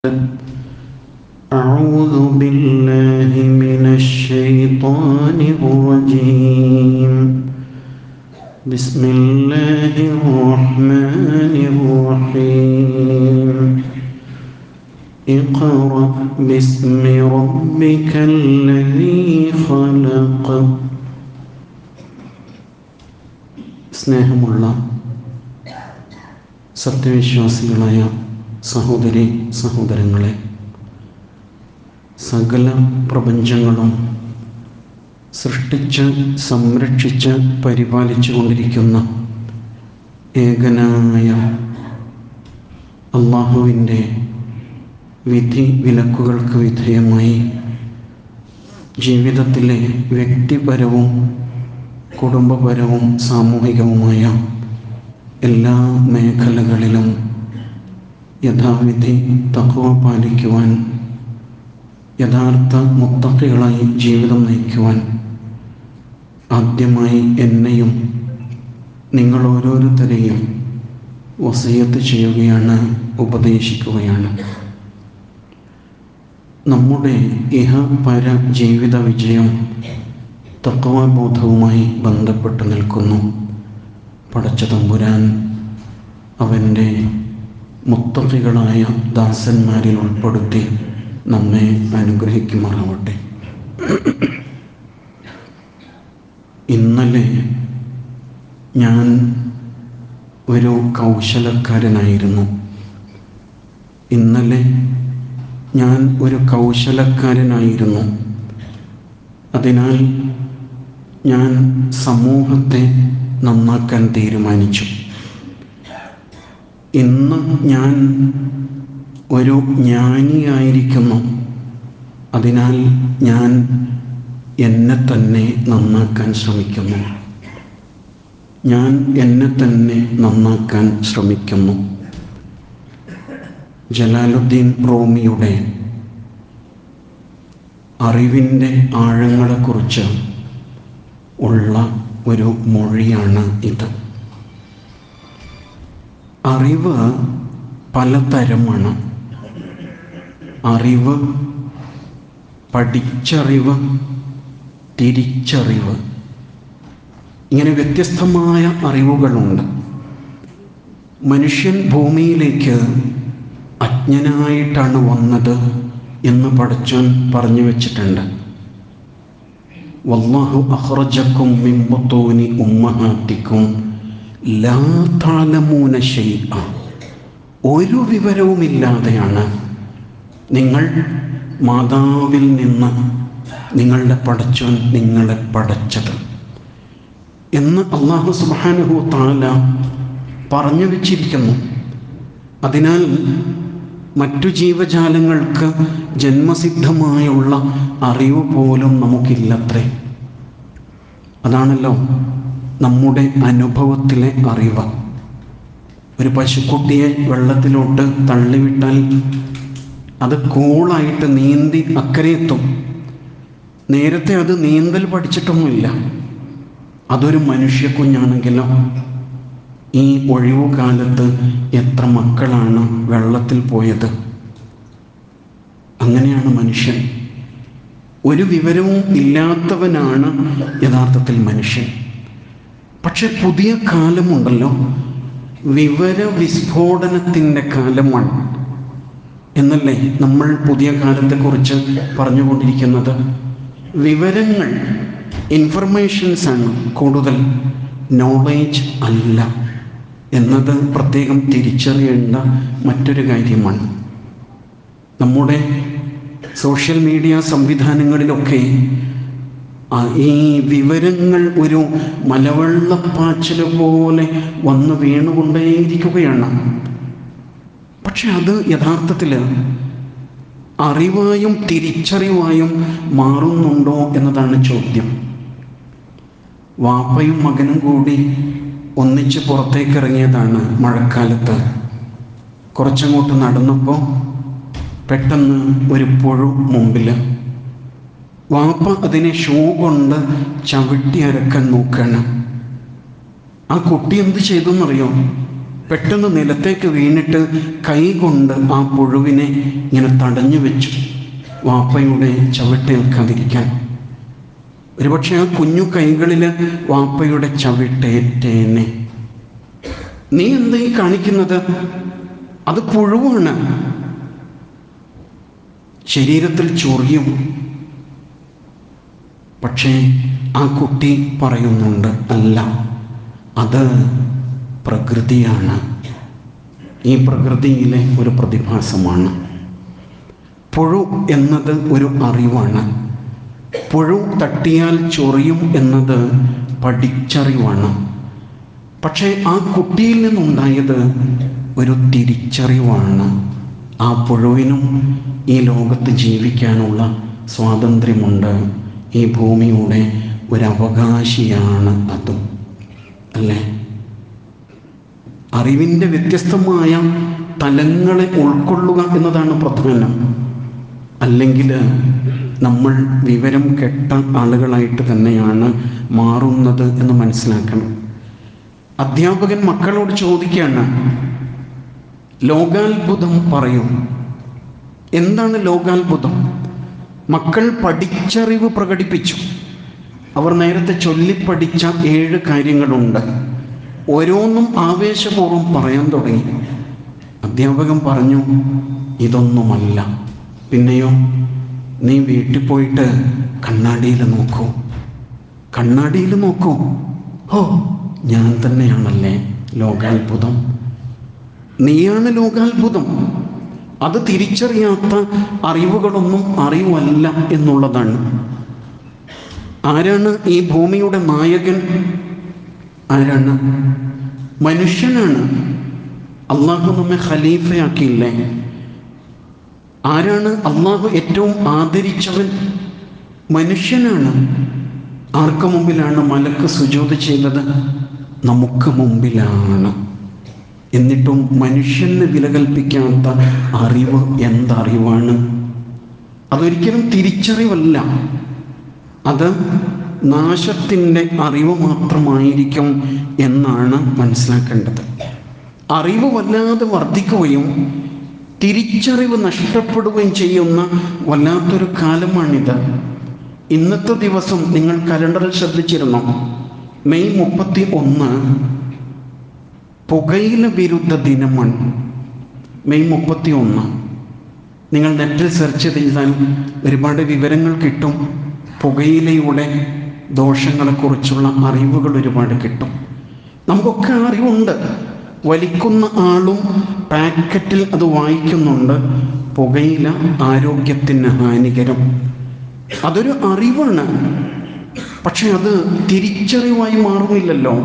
أعوذ بالله من الشيطان الرجيم بسم الله الرحمن الرحيم اقرأ باسم ربك الذي خلق സ്നേഹമുള്ള സത്യവിശ്വാസികളായ സഹോദരി സഹോദരങ്ങളെ സകല പ്രപഞ്ചങ്ങളും സൃഷ്ടിച്ച് സംരക്ഷിച്ച് പരിപാലിച്ചു കൊണ്ടിരിക്കുന്ന ഏകനായ അള്ളാഹുവിൻ്റെ വിധി വിലക്കുകൾക്ക് വിധേയമായി ജീവിതത്തിലെ വ്യക്തിപരവും കുടുംബപരവും സാമൂഹികവുമായ എല്ലാ മേഖലകളിലും യഥാവിധി തക്കവ പാലിക്കുവാൻ യഥാർത്ഥ മുത്തക്കികളായി ജീവിതം നയിക്കുവാൻ ആദ്യമായി എന്നെയും നിങ്ങൾ ഓരോരുത്തരെയും വസയത്ത് ചെയ്യുകയാണ് ഉപദേശിക്കുകയാണ് നമ്മുടെ ഇഹ പര ജീവിത വിജയം തത്വബോധവുമായി ബന്ധപ്പെട്ട് നിൽക്കുന്നു പടച്ച തമ്പുരാൻ അവൻ്റെ മുത്തകികളായ ദാസന്മാരിൽ ഉൾപ്പെടുത്തി നമ്മെ അനുഗ്രഹിക്കുമാറാവട്ടെ ഇന്നലെ ഞാൻ ഒരു കൗശലക്കാരനായിരുന്നു ഇന്നലെ ഞാൻ ഒരു കൗശലക്കാരനായിരുന്നു അതിനാൽ ഞാൻ സമൂഹത്തെ നന്നാക്കാൻ തീരുമാനിച്ചു ഇന്ന് ഞാൻ ഒരു ജ്ഞാനിയായിരിക്കുന്നു അതിനാൽ ഞാൻ എന്നെ തന്നെ നന്നാക്കാൻ ശ്രമിക്കുന്നു ഞാൻ എന്നെ തന്നെ നന്നാക്കാൻ ശ്രമിക്കുന്നു ജലാലുദ്ദീൻ റോമിയുടെ അറിവിൻ്റെ ആഴങ്ങളെക്കുറിച്ച് ഉള്ള ഒരു മൊഴിയാണ് ഇത് അറിവ് പലതരമാണ് അറിവ് പഠിച്ചറിവ് തിരിച്ചറിവ് ഇങ്ങനെ വ്യത്യസ്തമായ അറിവുകളുണ്ട് മനുഷ്യൻ ഭൂമിയിലേക്ക് അജ്ഞനായിട്ടാണ് വന്നത് എന്ന് പഠിച്ചാൻ പറഞ്ഞു വെച്ചിട്ടുണ്ട് വല്ലാഹു അഹ്റജക്കും മിൻ ബുത്തൂനി ഉമ്മഹാത്തിക്കും ലാ താലമൂന ഷൈഅ ഒരു വിവരവുമില്ലാതെയാണ് നിങ്ങൾ മാതാവിൽ നിന്ന് നിങ്ങളുടെ പടച്ചോൻ നിങ്ങളെ പടച്ചത് എന്ന് അള്ളാഹു സുബാനുഹു താല പറഞ്ഞു വച്ചിരിക്കുന്നു അതിനാൽ മറ്റു ജീവജാലങ്ങൾക്ക് ജന്മസിദ്ധമായുള്ള അറിവ് പോലും നമുക്കില്ലത്രേ അതാണല്ലോ നമ്മുടെ അനുഭവത്തിലെ അറിവ് ഒരു പശുക്കുട്ടിയെ വെള്ളത്തിലോട്ട് തള്ളിവിട്ടാൽ അത് കൂളായിട്ട് നീന്തി അക്കരെ എത്തും നേരത്തെ അത് നീന്തൽ പഠിച്ചിട്ടൊന്നുമില്ല അതൊരു മനുഷ്യക്കുഞ്ഞാണെങ്കിലോ ഈ ഒഴിവു കാലത്ത് എത്ര മക്കളാണ് വെള്ളത്തിൽ പോയത് അങ്ങനെയാണ് മനുഷ്യൻ ഒരു വിവരവും ഇല്ലാത്തവനാണ് യഥാർത്ഥത്തിൽ മനുഷ്യൻ പക്ഷെ പുതിയ കാലമുണ്ടല്ലോ വിവര വിസ്ഫോടനത്തിൻ്റെ കാലമാണ് എന്നല്ലേ നമ്മൾ പുതിയ കാലത്തെക്കുറിച്ച് പറഞ്ഞുകൊണ്ടിരിക്കുന്നത് വിവരങ്ങൾ ഇൻഫർമേഷൻസ് ആണ് കൂടുതൽ നോളേജ് അല്ല എന്നത് പ്രത്യേകം തിരിച്ചറിയേണ്ട മറ്റൊരു കാര്യമാണ് നമ്മുടെ സോഷ്യൽ മീഡിയ സംവിധാനങ്ങളിലൊക്കെ ഈ വിവരങ്ങൾ ഒരു മലവെള്ളപ്പാച്ചിൽ പോലെ വന്ന് വീണുകൊണ്ടേയിരിക്കുകയാണ് പക്ഷെ അത് യഥാർത്ഥത്തിൽ അറിവായും തിരിച്ചറിവായും മാറുന്നുണ്ടോ എന്നതാണ് ചോദ്യം വാപ്പയും മകനും കൂടി ഒന്നിച്ച് പുറത്തേക്ക് ഇറങ്ങിയതാണ് മഴക്കാലത്ത് കുറച്ചങ്ങോട്ട് നടന്നപ്പോൾ പെട്ടെന്ന് ഒരു പുഴു മുമ്പിൽ വാപ്പ അതിനെ ഷൂ കൊണ്ട് ചവിട്ടി അരക്കാൻ നോക്കണം ആ കുട്ടി എന്ത് ചെയ്തെന്നറിയോ പെട്ടെന്ന് നിലത്തേക്ക് വീണിട്ട് കൈകൊണ്ട് ആ പുഴുവിനെ ഇങ്ങനെ തടഞ്ഞു വെച്ചു വാപ്പയുടെ ചവിട്ടേൽക്കാതിരിക്കാൻ ഒരുപക്ഷെ ആ കുഞ്ഞു കൈകളിൽ വാപ്പയുടെ ചവിട്ടേറ്റേനെ നീ എന്താ ഈ കാണിക്കുന്നത് അത് പുഴുവാണ് ശരീരത്തിൽ ചൊറിയും പക്ഷേ ആ കുട്ടി പറയുന്നുണ്ട് അല്ല അത് പ്രകൃതിയാണ് ഈ പ്രകൃതിയിലെ ഒരു പ്രതിഭാസമാണ് പുഴു എന്നത് ഒരു അറിവാണ് പുഴു തട്ടിയാൽ ചൊറിയും എന്നത് പഠിച്ചറിവാണ് പക്ഷേ ആ കുട്ടിയിൽ നിന്നുണ്ടായത് ഒരു തിരിച്ചറിവാണ് ആ പുഴുവിനും ഈ ലോകത്ത് ജീവിക്കാനുള്ള സ്വാതന്ത്ര്യമുണ്ട് ഈ ഭൂമിയുടെ ഒരു അവകാശിയാണ് അതും അല്ലേ അറിവിൻ്റെ വ്യത്യസ്തമായ തലങ്ങളെ ഉൾക്കൊള്ളുക എന്നതാണ് പ്രധാനം അല്ലെങ്കിൽ നമ്മൾ വിവരം കെട്ട ആളുകളായിട്ട് തന്നെയാണ് മാറുന്നത് എന്ന് മനസ്സിലാക്കണം അധ്യാപകൻ മക്കളോട് ചോദിക്കുകയാണ് ലോകാത്ഭുതം പറയും എന്താണ് ലോകാത്ഭുതം മക്കൾ പഠിച്ചറിവ് പ്രകടിപ്പിച്ചു അവർ നേരത്തെ ചൊല്ലിപ്പഠിച്ച ഏഴ് കാര്യങ്ങളുണ്ട് ഓരോന്നും ആവേശപൂർവ്വം പറയാൻ തുടങ്ങി അധ്യാപകൻ പറഞ്ഞു ഇതൊന്നുമല്ല പിന്നെയോ നീ വീട്ടിൽ പോയിട്ട് കണ്ണാടിയിൽ നോക്കൂ കണ്ണാടിയിൽ നോക്കൂ ഓ ഞാൻ തന്നെയാണല്ലേ ലോകാത്ഭുതം നീയാണ് ലോകാത്ഭുതം അത് തിരിച്ചറിയാത്ത അറിവുകളൊന്നും അറിവല്ല എന്നുള്ളതാണ് ആരാണ് ഈ ഭൂമിയുടെ നായകൻ ആരാണ് മനുഷ്യനാണ് അള്ളാഹു നമ്മെ ഖലീഫയാക്കിയില്ലേ ആരാണ് അള്ളാഹു ഏറ്റവും ആദരിച്ചവൻ മനുഷ്യനാണ് ആർക്ക് മുമ്പിലാണ് മലക്ക് സുജോത് ചെയ്തത് നമുക്ക് മുമ്പിലാണ് എന്നിട്ടും മനുഷ്യന് വില കൽപ്പിക്കാത്ത അറിവ് എന്തറിവാണ് അതൊരിക്കലും തിരിച്ചറിവല്ല അത് നാശത്തിൻ്റെ അറിവ് മാത്രമായിരിക്കും എന്നാണ് മനസ്സിലാക്കേണ്ടത് അറിവ് വല്ലാതെ വർദ്ധിക്കുകയും തിരിച്ചറിവ് നഷ്ടപ്പെടുകയും ചെയ്യുന്ന വല്ലാത്തൊരു കാലമാണിത് ഇന്നത്തെ ദിവസം നിങ്ങൾ കലണ്ടറിൽ ശ്രദ്ധിച്ചിരുന്നോ മെയ് മുപ്പത്തി ഒന്ന് പുകയില വിരുദ്ധ ദിനമാണ് മെയ് മുപ്പത്തി ഒന്ന് നിങ്ങൾ നെറ്റിൽ സെർച്ച് ചെയ്താൽ ഒരുപാട് വിവരങ്ങൾ കിട്ടും പുകയിലയുടെ ദോഷങ്ങളെക്കുറിച്ചുള്ള അറിവുകൾ ഒരുപാട് കിട്ടും നമുക്കൊക്കെ അറിവുണ്ട് വലിക്കുന്ന ആളും പാക്കറ്റിൽ അത് വായിക്കുന്നുണ്ട് പുകയില ആരോഗ്യത്തിന് ഹാനികരം അതൊരു അറിവാണ് പക്ഷെ അത് തിരിച്ചറിവായി മാറുന്നില്ലല്ലോ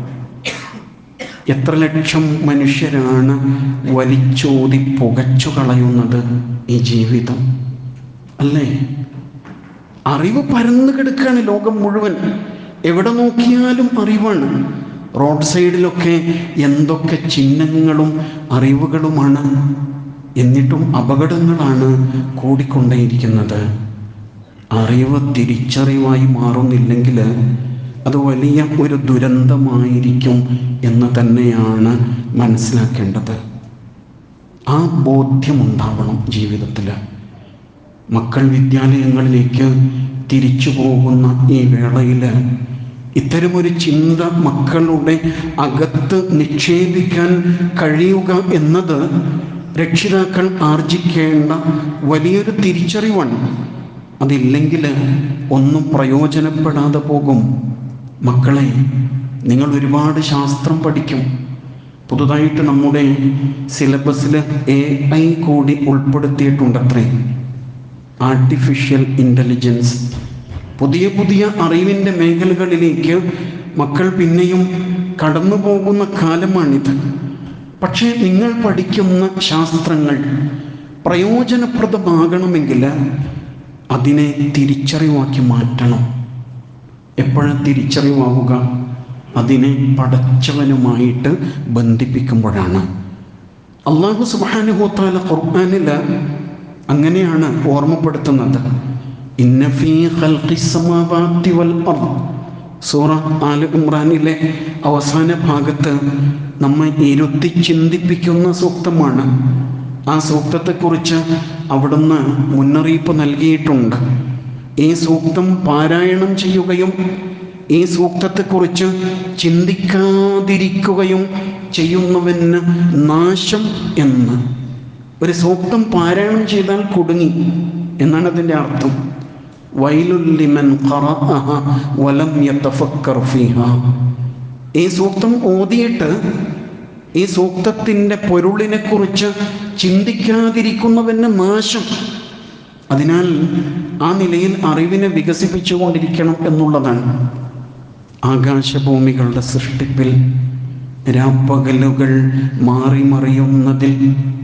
എത്ര ലക്ഷം മനുഷ്യരാണ് വലിച്ചോതി പുകച്ചു കളയുന്നത് ഈ ജീവിതം അല്ലേ അറിവ് പരന്നു കിടക്കുകയാണ് ലോകം മുഴുവൻ എവിടെ നോക്കിയാലും അറിവാണ് റോഡ് സൈഡിലൊക്കെ എന്തൊക്കെ ചിഹ്നങ്ങളും അറിവുകളുമാണ് എന്നിട്ടും അപകടങ്ങളാണ് കൂടിക്കൊണ്ടേയിരിക്കുന്നത് അറിവ് തിരിച്ചറിവായി മാറുന്നില്ലെങ്കിൽ അത് വലിയ ഒരു ദുരന്തമായിരിക്കും എന്ന് തന്നെയാണ് മനസ്സിലാക്കേണ്ടത് ആ ബോധ്യമുണ്ടാവണം ജീവിതത്തിൽ മക്കൾ വിദ്യാലയങ്ങളിലേക്ക് തിരിച്ചു പോകുന്ന ഈ വേളയിൽ ഇത്തരമൊരു ചിന്ത മക്കളുടെ അകത്ത് നിക്ഷേപിക്കാൻ കഴിയുക എന്നത് രക്ഷിതാക്കൾ ആർജിക്കേണ്ട വലിയൊരു തിരിച്ചറിവാണ് അതില്ലെങ്കിൽ ഒന്നും പ്രയോജനപ്പെടാതെ പോകും മക്കളെ നിങ്ങൾ ഒരുപാട് ശാസ്ത്രം പഠിക്കും പുതുതായിട്ട് നമ്മുടെ സിലബസിൽ എ ഐ കൂടി ഉൾപ്പെടുത്തിയിട്ടുണ്ടത്രേ ആർട്ടിഫിഷ്യൽ ഇൻ്റലിജൻസ് പുതിയ പുതിയ അറിവിൻ്റെ മേഖലകളിലേക്ക് മക്കൾ പിന്നെയും കടന്നു പോകുന്ന കാലമാണിത് പക്ഷേ നിങ്ങൾ പഠിക്കുന്ന ശാസ്ത്രങ്ങൾ പ്രയോജനപ്രദമാകണമെങ്കിൽ അതിനെ തിരിച്ചറിവാക്കി മാറ്റണം എപ്പോഴും തിരിച്ചറിവാവുക അതിനെ പടച്ചവനുമായിട്ട് ബന്ധിപ്പിക്കുമ്പോഴാണ് അള്ളാഹു സുബാനുഹോത്താല ഖുർആാനിൽ അങ്ങനെയാണ് ഓർമ്മപ്പെടുത്തുന്നത് ഇന്ന ഫീ ഖൽഖി സമാവാതി വൽ അർദ് സൂറ ആൽ ഇമ്രാനിലെ അവസാന ഭാഗത്ത് നമ്മെ ഇരുത്തി ചിന്തിപ്പിക്കുന്ന സൂക്തമാണ് ആ സൂക്തത്തെക്കുറിച്ച് അവിടുന്ന് മുന്നറിയിപ്പ് നൽകിയിട്ടുണ്ട് ഈ സൂക്തം പാരായണം ചെയ്യുകയും ഈ സൂക്തത്തെക്കുറിച്ച് ചിന്തിക്കാതിരിക്കുകയും ചെയ്യുന്നവന് നാശം എന്ന് ഒരു സൂക്തം പാരായണം ചെയ്താൽ കുടുങ്ങി എന്നാണ് അതിൻ്റെ അർത്ഥം വൈലുല്ലിമൻ ഖറഅഹ വലം യതഫക്കർ ഫീഹ ഈ സൂക്തം ഓതിയിട്ട് ഈ സൂക്തത്തിൻ്റെ പൊരുളിനെക്കുറിച്ച് ചിന്തിക്കാതിരിക്കുന്നവന് നാശം അതിനാൽ ആ നിലയിൽ അറിവിനെ വികസിപ്പിച്ചുകൊണ്ടിരിക്കണം എന്നുള്ളതാണ് ആകാശഭൂമികളുടെ സൃഷ്ടിപ്പിൽ രാപ്പകലുകൾ മാറി മറിയുന്നതിൽ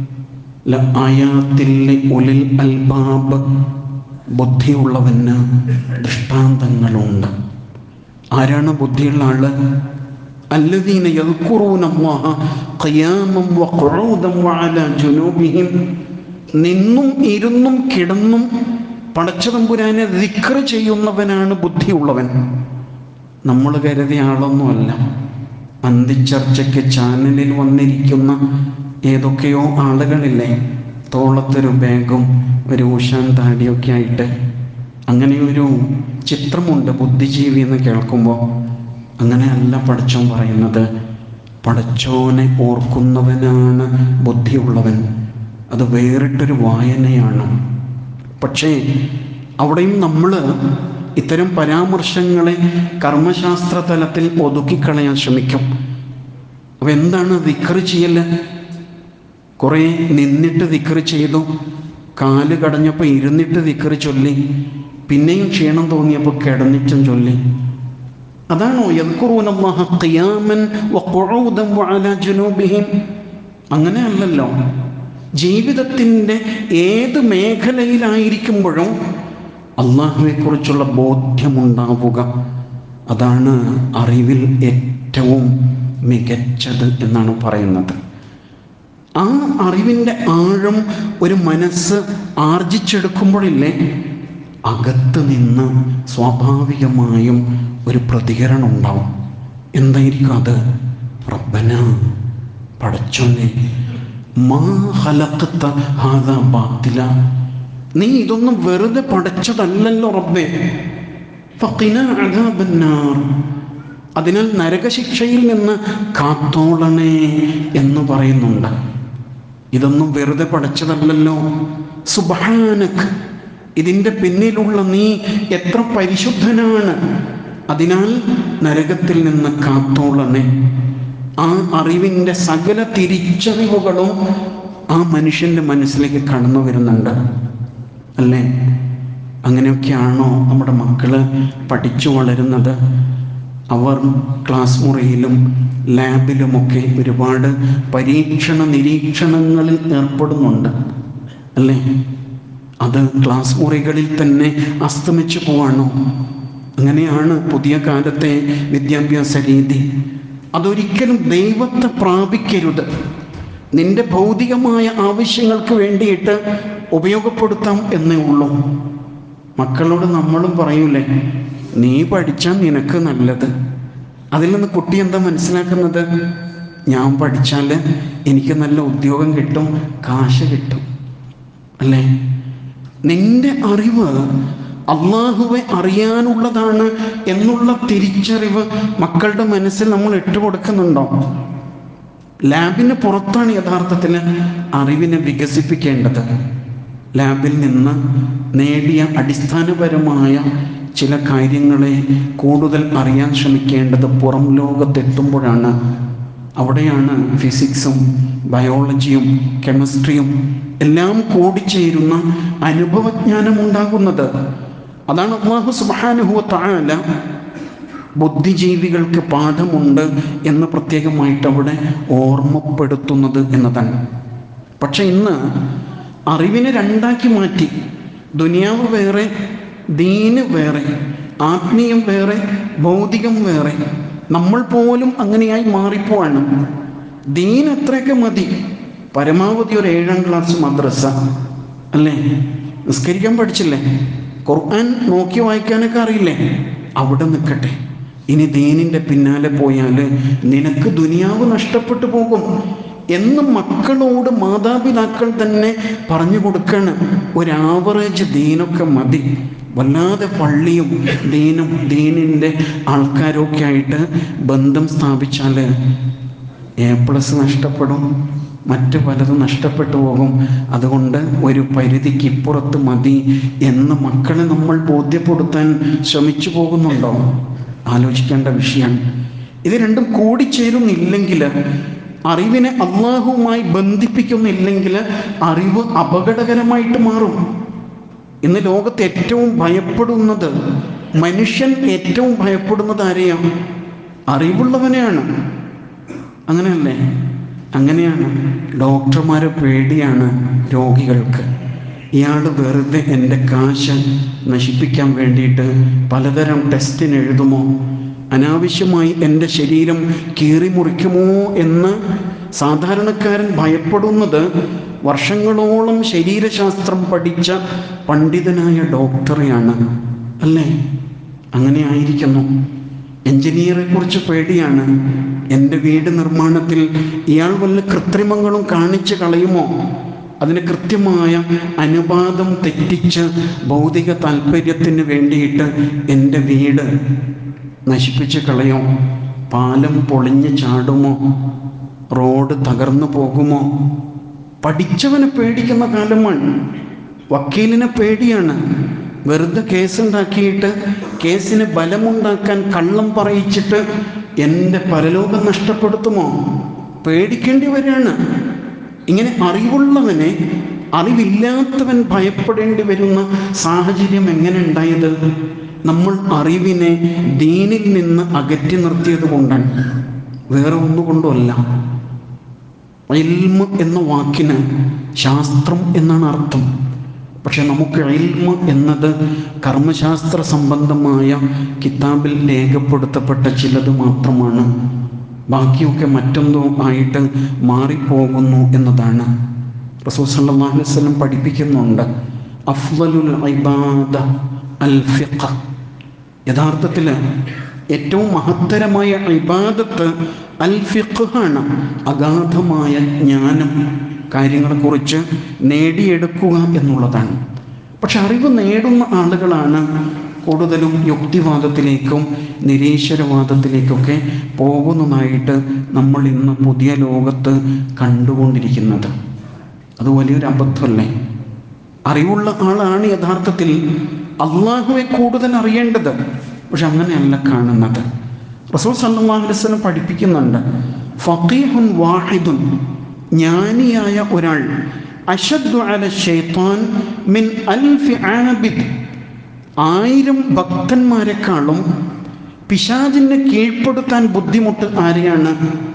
ആയാത്തിലെ ഉലിൽ അൽബാബ് ബുദ്ധിയുള്ളവന് ദൃഷ്ടാന്തങ്ങളുണ്ട് ആരാണ് ബുദ്ധിയുള്ള ആള് الذين يذكرون الله قياما وقعودا وعلى جنوبهم നിന്നും ഇരുന്നും കിടന്നും പടച്ചതമ്പുരാനെ ദിക്ർ ചെയ്യുന്നവനാണ് ബുദ്ധിയുള്ളവൻ നമ്മൾ കരുതിയ ആളൊന്നുമല്ല അന്തിച്ചർച്ചയ്ക്ക് ചാനലിൽ വന്നിരിക്കുന്ന ഏതൊക്കെയോ ആളുകളില്ലേ തോളത്തൊരു ബാഗും ഒരു ഊഷാൻ താടിയൊക്കെ ആയിട്ട് അങ്ങനെ ഒരു ചിത്രമുണ്ട് ബുദ്ധിജീവി എന്ന് കേൾക്കുമ്പോൾ അങ്ങനെയല്ല പടച്ചോൻ പറയുന്നത് പടച്ചോനെ ഓർക്കുന്നവനാണ് ബുദ്ധിയുള്ളവൻ അത് വേറിട്ടൊരു വായനയാണ് പക്ഷേ അവിടെയും നമ്മൾ ഇത്തരം പരാമർശങ്ങളെ കർമ്മശാസ്ത്ര തലത്തിൽ ഒതുക്കിക്കളയാൻ ശ്രമിക്കും അപ്പം എന്താണ് ദിക്കറ് ചെയ്യൽ കുറേ നിന്നിട്ട് ദിക്കറ് ചെയ്തു കാല് കടഞ്ഞപ്പോൾ ഇരുന്നിട്ട് ദിക്കറ് ചൊല്ലി പിന്നെയും ക്ഷീണം തോന്നിയപ്പോൾ കിടന്നിട്ടും ചൊല്ലി അതാണോ യദ്കുറൂനല്ലാഹ ഖിയാമൻ വഖുഊദൻ വഅലാ ജുനൂബിഹിം അങ്ങനെയല്ലല്ലോ ജീവിതത്തിൻ്റെ ഏത് മേഖലയിലായിരിക്കുമ്പോഴും അള്ളാഹുവെക്കുറിച്ചുള്ള ബോധ്യമുണ്ടാവുക അതാണ് അറിവിൽ ഏറ്റവും മികച്ചത് എന്നാണ് പറയുന്നത് ആ അറിവിൻ്റെ ആഴം ഒരു മനസ്സ് ആർജിച്ചെടുക്കുമ്പോഴില്ലേ അകത്ത് നിന്ന് സ്വാഭാവികമായും ഒരു പ്രതികരണം ഉണ്ടാവും എന്തായിരിക്കും അത് റബ്ബന പടച്ചോനെ മാ ഹലക്കത്ത ഹാദ ബാത്തില നീ ഇതൊന്നും വെറുതെ പടച്ചതല്ലല്ലോ റബ്ബേ ഫഖിന അദാബന്നാർ അതിനാൽ നരകശിക്ഷയിൽ നിന്ന് കാത്തോളണേ എന്ന് പറയുന്നുണ്ട് ഇതൊന്നും വെറുതെ പടച്ചതല്ലല്ലോ സുബഹാനക് ഇതിൻ്റെ പിന്നിലുള്ള നീ എത്ര പരിശുദ്ധനാണ് അതിനാൽ നരകത്തിൽ നിന്ന് കാത്തോളണേ ആ അറിവിൻ്റെ സകല തിരിച്ചറിവുകളും ആ മനുഷ്യൻ്റെ മനസ്സിലേക്ക് കടന്നു വരുന്നുണ്ട് അല്ലേ അങ്ങനെയൊക്കെയാണോ നമ്മുടെ മക്കള് പഠിച്ചു വളരുന്നത് അവർ ക്ലാസ് മുറിയിലും ലാബിലുമൊക്കെ ഒരുപാട് പരീക്ഷണ നിരീക്ഷണങ്ങളിൽ ഏർപ്പെടുന്നുണ്ട് അല്ലേ അത് ക്ലാസ് മുറികളിൽ തന്നെ അസ്തമിച്ചു പോവാണോ അങ്ങനെയാണ് പുതിയ കാലത്തെ വിദ്യാഭ്യാസ രീതി അതൊരിക്കലും ദൈവത്തെ പ്രാപിക്കരുത് നിന്റെ ഭൗതികമായ ആവശ്യങ്ങൾക്ക് വേണ്ടിയിട്ട് ഉപയോഗപ്പെടുത്താം എന്നേ ഉള്ളൂ മക്കളോട് നമ്മളും പറയൂലേ നീ പഠിച്ചാൽ നിനക്ക് നല്ലത് അതിൽ നിന്ന് കുട്ടി എന്താ മനസ്സിലാക്കുന്നത് ഞാൻ പഠിച്ചാൽ എനിക്ക് നല്ല ഉദ്യോഗം കിട്ടും കാശ് കിട്ടും അല്ലേ നിന്റെ അറിവ് അള്ളാഹുവെ അറിയാനുള്ളതാണ് എന്നുള്ള തിരിച്ചറിവ് മക്കളുടെ മനസ്സിൽ നമ്മൾ ഇട്ടുകൊടുക്കുന്നുണ്ടോ ലാബിന് പുറത്താണ് യഥാർത്ഥത്തിൽ അറിവിനെ വികസിപ്പിക്കേണ്ടത് ലാബിൽ നിന്ന് നേടിയ അടിസ്ഥാനപരമായ ചില കാര്യങ്ങളെ കൂടുതൽ അറിയാൻ ശ്രമിക്കേണ്ടത് പുറം ലോകത്തെത്തുമ്പോഴാണ് അവിടെയാണ് ഫിസിക്സും ബയോളജിയും കെമിസ്ട്രിയും എല്ലാം കൂടിച്ചേരുന്ന അനുഭവജ്ഞാനം ഉണ്ടാകുന്നത് അതാണ് അള്ളാഹു സുബാനുഹുവ താല ബുദ്ധിജീവികൾക്ക് പാഠമുണ്ട് എന്ന് പ്രത്യേകമായിട്ട് അവിടെ ഓർമ്മപ്പെടുത്തുന്നത് എന്നതാണ് പക്ഷെ ഇന്ന് അറിവിനെ രണ്ടാക്കി മാറ്റി ദുനിയാവ് വേറെ ദീന് വേറെ ആത്മീയം വേറെ ഭൗതികം വേറെ നമ്മൾ പോലും അങ്ങനെയായി മാറിപ്പോവാണ് ദീൻ എത്രയൊക്കെ മതി പരമാവധി ഒരു ഏഴാം ക്ലാസ് മദ്രസ അല്ലേ നിസ്കരിക്കാൻ പഠിച്ചില്ലേ ഖുർആൻ നോക്കി വായിക്കാനൊക്കെ അറിയില്ലേ അവിടെ നിൽക്കട്ടെ ഇനി ദീനിൻ്റെ പിന്നാലെ പോയാൽ നിനക്ക് ദുനിയാവ് നഷ്ടപ്പെട്ടു പോകും എന്ന് മക്കളോട് മാതാപിതാക്കൾ തന്നെ പറഞ്ഞു കൊടുക്കാണ് ഒരു ആവറേജ് ദീനൊക്കെ മതി വല്ലാതെ പള്ളിയും ദീനും ദീനിൻ്റെ ആൾക്കാരൊക്കെ ആയിട്ട് ബന്ധം സ്ഥാപിച്ചാൽ എ പ്ലസ് നഷ്ടപ്പെടും മറ്റ് പലതും നഷ്ടപ്പെട്ടു പോകും അതുകൊണ്ട് ഒരു പരിധിക്ക് ഇപ്പുറത്ത് മതി എന്ന് മക്കളെ നമ്മൾ ബോധ്യപ്പെടുത്താൻ ശ്രമിച്ചു പോകുന്നുണ്ടോ ആലോചിക്കേണ്ട വിഷയമാണ് ഇത് രണ്ടും കൂടിച്ചേരുന്നില്ലെങ്കിൽ അറിവിനെ അള്ളാഹുവുമായി ബന്ധിപ്പിക്കുന്നില്ലെങ്കിൽ അറിവ് അപകടകരമായിട്ട് മാറും ഇന്ന് ലോകത്ത് ഏറ്റവും ഭയപ്പെടുന്നത് മനുഷ്യൻ ഏറ്റവും ഭയപ്പെടുന്നത് ആരെയാണ് അറിവുള്ളവനെയാണ് അങ്ങനെയല്ലേ അങ്ങനെയാണ് ഡോക്ടർമാരെ പേടിയാണ് രോഗികൾക്ക് ഇയാൾ വെറുതെ എൻ്റെ കാശ് നശിപ്പിക്കാൻ വേണ്ടിയിട്ട് പലതരം ടെസ്റ്റിന് എഴുതുമോ അനാവശ്യമായി എൻ്റെ ശരീരം കീറി മുറിക്കുമോ എന്ന് സാധാരണക്കാരൻ ഭയപ്പെടുന്നത് വർഷങ്ങളോളം ശരീരശാസ്ത്രം പഠിച്ച പണ്ഡിതനായ ഡോക്ടറെയാണ് അല്ലേ അങ്ങനെ ആയിരിക്കുന്നു എഞ്ചിനീയറെ കുറിച്ച് പേടിയാണ് എൻ്റെ വീട് നിർമ്മാണത്തിൽ ഇയാൾ വല്ല കൃത്രിമങ്ങളും കാണിച്ച് കളയുമോ അതിന് കൃത്യമായ അനുപാതം തെറ്റിച്ച് ഭൗതിക താല്പര്യത്തിന് വേണ്ടിയിട്ട് എൻ്റെ വീട് നശിപ്പിച്ച് കളയോ പാലം പൊളിഞ്ഞ് ചാടുമോ റോഡ് തകർന്നു പോകുമോ പഠിച്ചവനെ പേടിക്കുന്ന കാലമാണ് വക്കീലിനെ പേടിയാണ് വെറുതെ കേസുണ്ടാക്കിയിട്ട് കേസിന് ബലമുണ്ടാക്കാൻ കള്ളം പറയിച്ചിട്ട് എൻ്റെ പരലോകം നഷ്ടപ്പെടുത്തുമോ പേടിക്കേണ്ടി വരികയാണ് ഇങ്ങനെ അറിവുള്ളവനെ അറിവില്ലാത്തവൻ ഭയപ്പെടേണ്ടി വരുന്ന സാഹചര്യം എങ്ങനെ ഉണ്ടായത് നമ്മൾ അറിവിനെ ദീനിൽ നിന്ന് അകറ്റി നിർത്തിയത് കൊണ്ടാണ് വേറെ ഒന്നുകൊണ്ടുമല്ല ഇൽമ എന്ന വാക്കിന് ശാസ്ത്രം എന്നാണ് അർത്ഥം പക്ഷെ നമുക്ക് ഇൽമ എന്നത് കർമ്മശാസ്ത്ര സംബന്ധമായ കിതാബിൽ രേഖപ്പെടുത്തപ്പെട്ട ചിലത് മാത്രമാണ് ബാക്കിയൊക്കെ മറ്റെന്തോ ആയിട്ട് മാറിപ്പോകുന്നു എന്നതാണ് റസൂൽ സല്ലല്ലാഹു അലൈഹി വസല്ലം പഠിപ്പിക്കുന്നുണ്ട് അഫ്ളലുൽ ഇബാദ അൽ ഫിഖ് യഥാർത്ഥത്തിൽ ഏറ്റവും മഹത്തരമായ ഇബാദത്ത് അൽ ഫിഖാണ് അഗാധമായ ജ്ഞാനം കാര്യങ്ങളെക്കുറിച്ച് നേടിയെടുക്കുക എന്നുള്ളതാണ് പക്ഷെ അറിവ് നേടുന്ന ആളുകളാണ് കൂടുതലും യുക്തിവാദത്തിലേക്കും നിരീശ്വരവാദത്തിലേക്കൊക്കെ പോകുന്നതായിട്ട് നമ്മൾ ഇന്ന് പുതിയ ലോകത്ത് കണ്ടുകൊണ്ടിരിക്കുന്നത് അത് വലിയൊരു അബദ്ധമല്ലേ അറിവുള്ള ആളാണ് യഥാർത്ഥത്തിൽ അള്ളാഹുവെ കൂടുതൽ അറിയേണ്ടത് പക്ഷെ അങ്ങനെയല്ല കാണുന്നത് റസൂൽ സല്ലല്ലാഹു അലൈഹി വസല്ലം പഠിപ്പിക്കുന്നുണ്ട് ഫഖീഹുൻ വാഹിദുൻ ജ്ഞാനിയായ ഒരാൾ അഷദ്ദു അല ഷൈത്താൻ മിൻ അൽഫി ആബിദ് ആയിരം ഭക്തന്മാരെക്കാളും പിശാചിനെ കീഴ്പ്പെടുത്താൻ ബുദ്ധിമുട്ട് ആരെയാണ്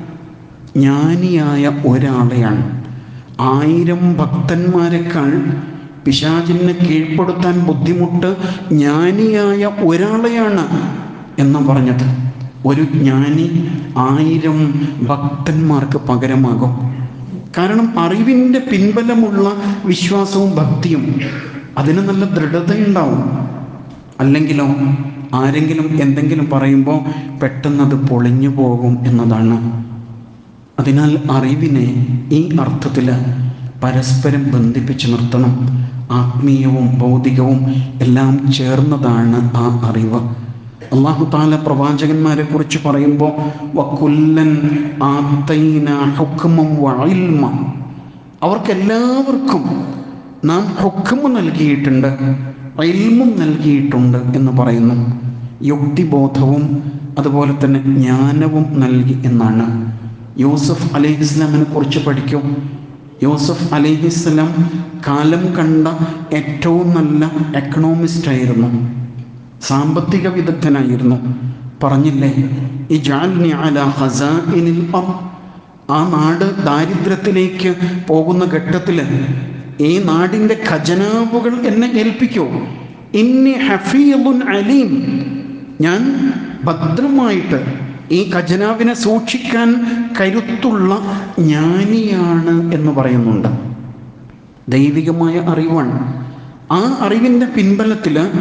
ജ്ഞാനിയായ ഒരാളെയാണ് ആയിരം ഭക്തന്മാരെക്കാൾ പിശാചിനെ കീഴ്പ്പെടുത്താൻ ബുദ്ധിമുട്ട് ജ്ഞാനിയായ ഒരാളെയാണ് എന്ന് പറഞ്ഞത് ഒരു ജ്ഞാനി ആയിരം ഭക്തന്മാർക്ക് പകരമാകും കാരണം അറിവിൻ്റെ പിൻബലമുള്ള വിശ്വാസവും ഭക്തിയും അതിന് നല്ല ദൃഢതയുണ്ടാവും അല്ലെങ്കിലോ ആരെങ്കിലും എന്തെങ്കിലും പറയുമ്പോൾ പെട്ടെന്നത് പൊളിഞ്ഞു പോകും എന്നതാണ് അതിനാൽ അറിവിനെ ഈ അർത്ഥത്തിൽ പരസ്പരം ബന്ധിപ്പിച്ച് നിർത്തണം ആത്മീയവും ഭൗതികവും എല്ലാം ചേർന്നതാണ് ആ അറിവ് അള്ളാഹു താല പ്രവാചകന്മാരെ കുറിച്ച് പറയുമ്പോൾ വക്കുല്ലൻ ആത്തൈന ഹുക്മം വഇൽമ അവർക്കെല്ലാവർക്കും നാം ഹുക്മ നൽകിയിട്ടുണ്ട് ഇൽമും നൽകിയിട്ടുണ്ട് എന്ന് പറയുന്നു യുക്തിബോധവും അതുപോലെ തന്നെ ജ്ഞാനവും നൽകി എന്നാണ് യൂസഫ് അലൈഹിസ്ലാമിനെ കുറിച്ച് പഠിക്കും യൂസഫ് അലൈഹിസ്ലാം കാലം കണ്ട ഏറ്റവും നല്ല എക്കണോമിസ്റ്റ് ആയിരുന്നു സാമ്പത്തിക വിദഗ്ധനായിരുന്നു പറഞ്ഞില്ലേ ഈ ജാൽനി അല ഖസാഇനിൽ അർദ് ആ നാട് ദാരിദ്ര്യത്തിലേക്ക് പോകുന്ന ഘട്ടത്തിൽ ഈ നാടിൻ്റെ ഖജനാവുകൾ എന്നെ ഏൽപ്പിക്കോ ഇന്നി ഹഫീലുൻ അലീം ഞാൻ ഭദ്രമായിട്ട് ഈ ഖജനാവിനെ സൂക്ഷിക്കാൻ കരുത്തുള്ള ജ്ഞാനിയാണ് എന്ന് പറയുന്നുണ്ട് ദൈവികമായ അറിവാണ് ആ അറിവിൻ്റെ പിൻബലത്തിൽ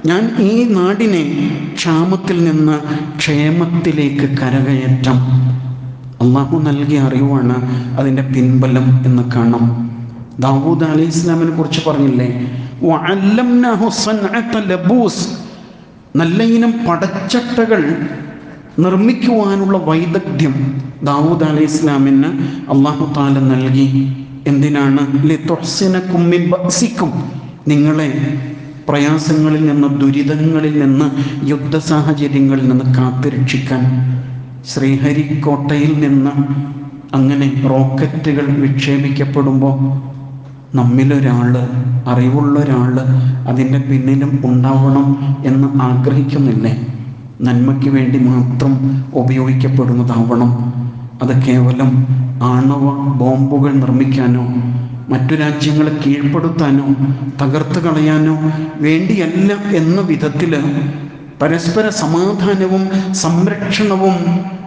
ഞാൻ ഈ നാടിനെ ക്ഷാമത്തിൽ നിന്ന് ക്ഷേമത്തിലേക്ക് കരകയറ്റം അള്ളാഹു നൽകിയ അറിവാണ് അതിൻ്റെ പിൻബലം എന്ന് കാണാം ദാവൂദ് അലി ഇസ്ലാമിനെ കുറിച്ച് പറഞ്ഞില്ലേ വഅല്ലംനാഹു സൻഅത ലബൂസ് നല്ല ഇനം പടച്ചട്ടകൾ നിർമ്മിക്കുവാനുള്ള വൈദഗ്ധ്യം ദാവൂദ് അലി ഇസ്ലാമിന് അള്ളാഹു താല നൽകി എന്തിനാണ് ലിതുഹ്സിനക്കും മിൻ ബഅസിക്കും നിങ്ങളെ പ്രയാസങ്ങളിൽ നിന്ന് ദുരിതങ്ങളിൽ നിന്ന് യുദ്ധ സാഹചര്യങ്ങളിൽ നിന്ന് കാത്തുരക്ഷിക്കാൻ ശ്രീഹരിക്കോട്ടയിൽ നിന്ന് അങ്ങനെ റോക്കറ്റുകൾ വിക്ഷേപിക്കപ്പെടുമ്പോൾ നമ്മിലൊരാൾ അറിവുള്ള ഒരാൾ അതിൻ്റെ പിന്നിലും ഉണ്ടാവണം എന്ന് ആഗ്രഹിക്കുന്നില്ലേ നന്മയ്ക്ക് വേണ്ടി മാത്രം ഉപയോഗിക്കപ്പെടുന്നതാവണം അത് കേവലം ആണവ ബോംബുകൾ നിർമ്മിക്കാനോ മറ്റു രാജ്യങ്ങളെ കീഴ്പ്പെടുത്താനോ തകർത്ത് കളയാനോ വേണ്ടിയല്ല എന്ന വിധത്തിൽ പരസ്പര സമാധാനവും സംരക്ഷണവും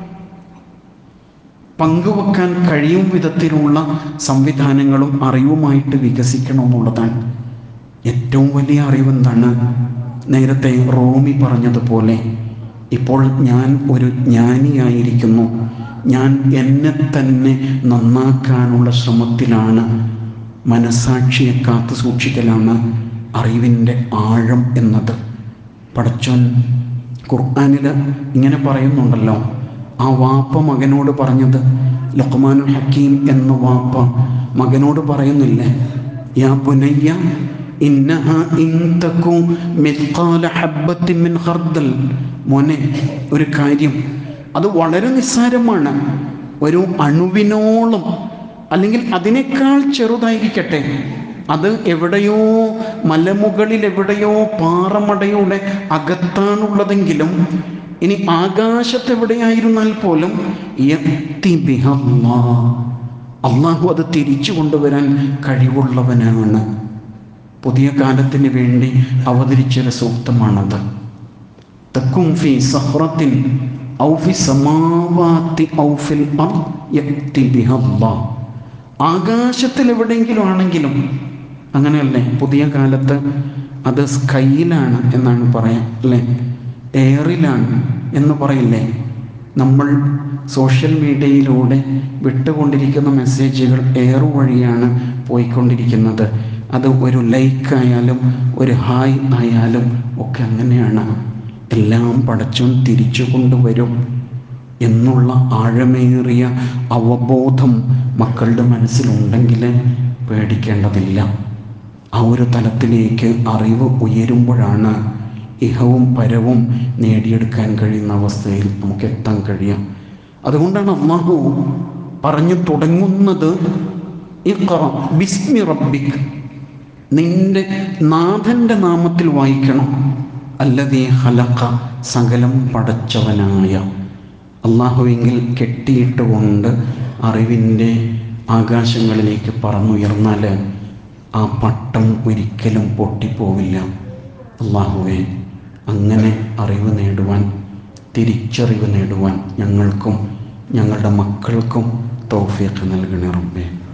പങ്കുവെക്കാൻ കഴിയും വിധത്തിലുള്ള സംവിധാനങ്ങളും അറിവുമായിട്ട് വികസിക്കണമെന്നുള്ളതാണ് ഏറ്റവും വലിയ അറിവെന്താണ് നേരത്തെ റോമി പറഞ്ഞതുപോലെ ഇപ്പോൾ ഞാൻ ഒരു ജ്ഞാനിയായിരിക്കുന്നു ഞാൻ എന്നെ തന്നെ നന്നാക്കാനുള്ള ശ്രമത്തിലാണ് മനസാക്ഷിയെ കാത്തു സൂക്ഷിക്കലാണ് അറിവിൻ്റെ ആഴം എന്നത് പടച്ചോൻ ഖുർആാനിൽ ഇങ്ങനെ പറയുന്നുണ്ടല്ലോ ആ വാപ്പ മകനോട് പറഞ്ഞത് ലഖ്മാനുൽ ഹക്കീം എന്ന വാപ്പ മകനോട് പറയുന്നില്ലേ യാ പുനയ്യ ഇന്നഹ ഇൻ തകു മിത്ഖാല ഹബ്ബത്തിൻ മിൻ ഖർദൽ മോനെ ഒരു കാര്യം അത് വളരെ നിസ്സാരമാണ് ഒരു അണുവിനോളം അല്ലെങ്കിൽ അതിനേക്കാൾ ചെറുതായിരിക്കട്ടെ അത് എവിടെയോ മലമുകളിൽ എവിടെയോ പാറമടയുടെ അകത്താണുള്ളതെങ്കിലും ഇനി ആകാശത്ത് എവിടെയായിരുന്നാൽ പോലും യത്തി ബിഹല്ലാ. അള്ളാഹു അത് തിരിച്ചു കൊണ്ടുവരാൻ കഴിവുള്ളവനാണ് പുതിയ കാലത്തിന് വേണ്ടി അവതരിച്ചൊരു സൂക്തമാണത് തക്കും ഫി സഹ്റത്തിൻ ഔ ഫി സമാവാത്തി ഔ ഫിൽ അർദ് യത്തി ബിഹല്ലാ. ആകാശത്തിൽ എവിടെയെങ്കിലും ആണെങ്കിലും അങ്ങനെയല്ലേ പുതിയ കാലത്ത് അത് സ്കൈയിലാണ് എന്നാണ് പറയാം അല്ലേ എയറിലാണ് എന്ന് പറയില്ലേ നമ്മൾ സോഷ്യൽ മീഡിയയിലൂടെ വിട്ടുകൊണ്ടിരിക്കുന്ന മെസ്സേജുകൾ എയർ വഴിയാണ് പോയിക്കൊണ്ടിരിക്കുന്നത് അത് ഒരു ലൈക്ക് ആയാലും ഒരു ഹായ് ആയാലും ഒക്കെ അങ്ങനെയാണ് എല്ലാം പടച്ചോൻ തിരിച്ചു കൊണ്ടുവരും എന്നുള്ള ആഴമേറിയ അവബോധം മക്കളുടെ മനസ്സിലുണ്ടെങ്കിൽ പേടിക്കേണ്ടതില്ല ആ ഒരു തലത്തിലേക്ക് അറിവ് ഉയരുമ്പോഴാണ് ഇഹവും പരവും നേടിയെടുക്കാൻ കഴിയുന്ന അവസ്ഥയിൽ നമുക്ക് എത്താൻ കഴിയാം അതുകൊണ്ടാണ് അള്ളാഹു പറഞ്ഞു തുടങ്ങുന്നത് ഇഖ്റ ബിസ്മി റബ്ബിക് നിന്റെ നാഥൻ്റെ നാമത്തിൽ വായിക്കണം അല്ലതീ ഹലക്ക സകലം പടച്ചവനായ അള്ളാഹുവെങ്കിൽ കെട്ടിയിട്ടുകൊണ്ട് അറിവിൻ്റെ ആകാശങ്ങളിലേക്ക് പറന്നുയർന്നാൽ ആ പട്ടം ഒരിക്കലും പൊട്ടിപ്പോവില്ല അള്ളാഹുവെ അങ്ങനെ അറിവ് നേടുവാൻ തിരിച്ചറിവ് നേടുവാൻ ഞങ്ങൾക്കും ഞങ്ങളുടെ മക്കൾക്കും തൗഫീഖ് നൽകണേ റബ്ബേ